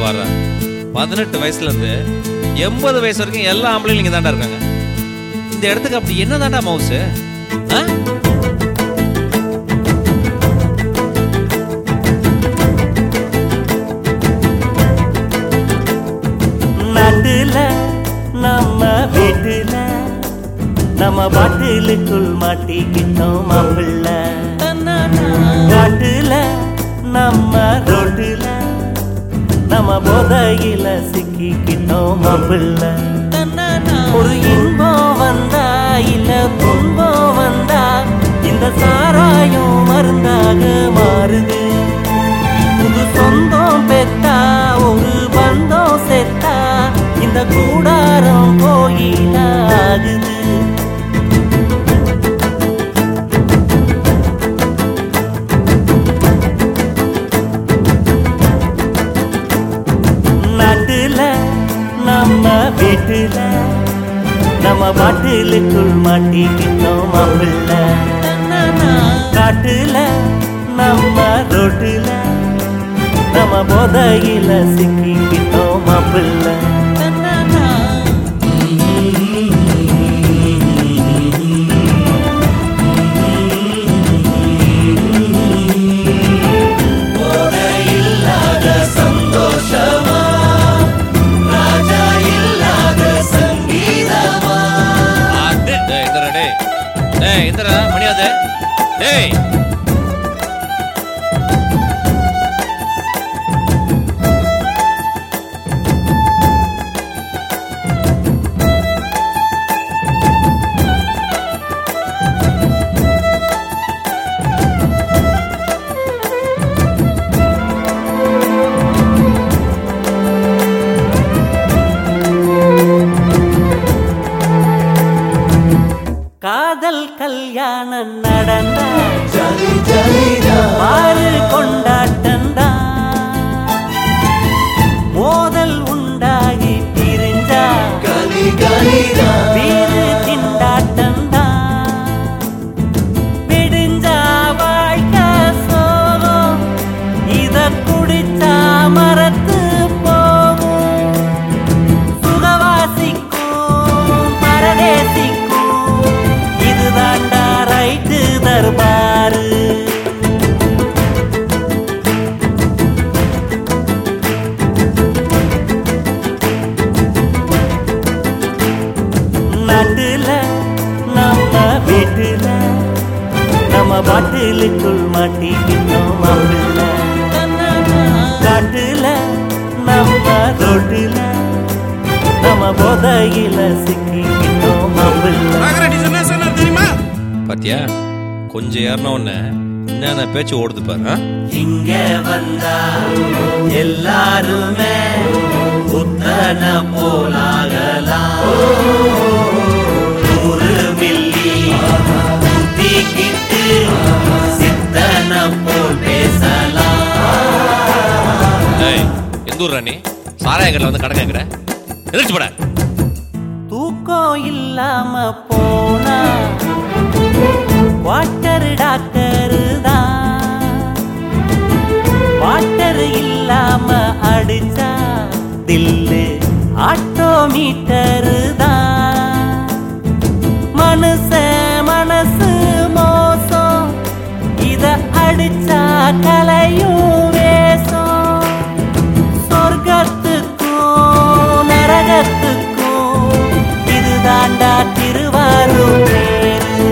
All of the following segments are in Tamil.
பாரு பதினெட்டு வயசுல இருந்து எண்பது வயசு வரைக்கும் எல்லா ஆம்பளையும் இங்க தாண்டா இருக்காங்க இந்த இடத்துக்கு அப்படி என்ன தாண்டா மவுஸ் நாட்டுல நம்ம வீட்டுல நம்ம பாட்டிலுக்குள் மாட்டிக்கிட்டோம் மாப்பிள்ள காட்டுல நம்ம ரோட்டுல நம்ம போதையில சிக்கிக்கிட்டோம் மாப்பிள்ள ஒரு இன்பம் வந்தா இல்ல துன்பம் வந்தா இந்த சாராயம் மருந்தாக மாறுது புது சொந்தம் பெத்தா ஒரு பந்தம் செத்தா இந்த கூடாரம் கோயில ஆகுது நாட்டுல நம்ம வீட்டுல நம்ம பாட்டிலுக்குள் மாட்டிக்கிட்டோம் மாப்பிள்ள காட்டுல நம்ம ரோட்டுல நம்ம போதையில சிக்கிக்கிட்டோம் மாப்பிள்ள டேய் இந்தரா டேய் டேய் இந்தரா மணியாது டேய் காதல் கல்யாணம் நடந்தா மாறு கொண்டாட்டந்தா மோதல் உண்டாகி பிரிஞ்சா வீடு திண்டாட்டந்தா விடிஞ்சா வாழ்க்கை சோகம் இத குடிச்சா மரத்து போகும் சுகவாசிக்கும் பரதேசிக்கும் இதுதாண்டா ரைட்டு தர்பாரு நாட்டுல நம்ம வீட்டுல நம்ம பாட்டிலுக்குள் மாட்டிக்கிட்டோம் மாப்பிள்ள காட்டுல நம்ம ரோட்டுல நம்ம போதையில சிக்கிக்கிட்டோம் மாப்பிள்ள பாத்தியா கொஞ்சம் ஏறின உடனே என்னென்ன பேச்சு ஓடுது பாரு ஆ? இங்க வந்தா எல்லாருமே புத்தன போலாகலாம் நூறு மில்லி ஊத்திக்கிட்டு சித்தன போல் பேசலாம் டேய் எந்த ஊர் ராணி சாராய கடையில் வந்து கடை கேட்குற எதிர்த்து போட தூக்கம் இல்லாம போனா வாட்டர் டாக்டர் தான் வாட்டர் இல்லாம அடிச்சா தில்லு ஆட்டோமீட்டர் தான் மனுஷ மனசு மோசம் இத அடிச்சா கலையும் வேஷம் சொர்க்கத்துக்கும் நரகத்துக்கும் இதுதாண்டா திருவாரூர் பேரு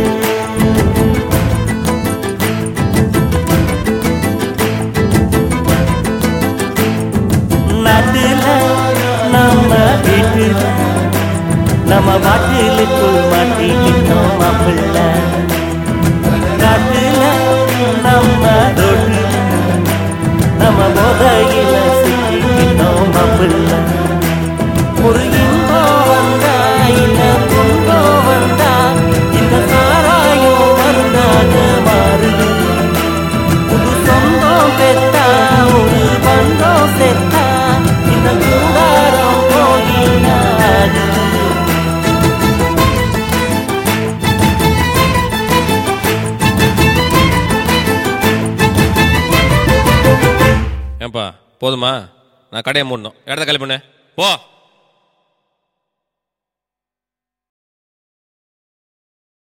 நாட்டுல நம்ம வீட்டுல நம்ம பாட்டிலுக்குள் மாட்டிக்கிட்டோம் மாப்பிள்ள காட்டுல நம்ம ரோட்டுல நம்ம போதையில சிக்கிக்கிட்டோம் மாப்பிள்ள ஒரு இன்பம் வந்தா இல்ல துன்பம் வந்தா இந்த சாராயம் மருந்தாக மாறுது புது சொந்தம் பெத்தா ஒரு பந்தம் செத்தா இந்த கூடாரம் போயினாது ஏன்பா போதுமா நான் கடையை மூடணும் இடத்த காலி பண்ணு போ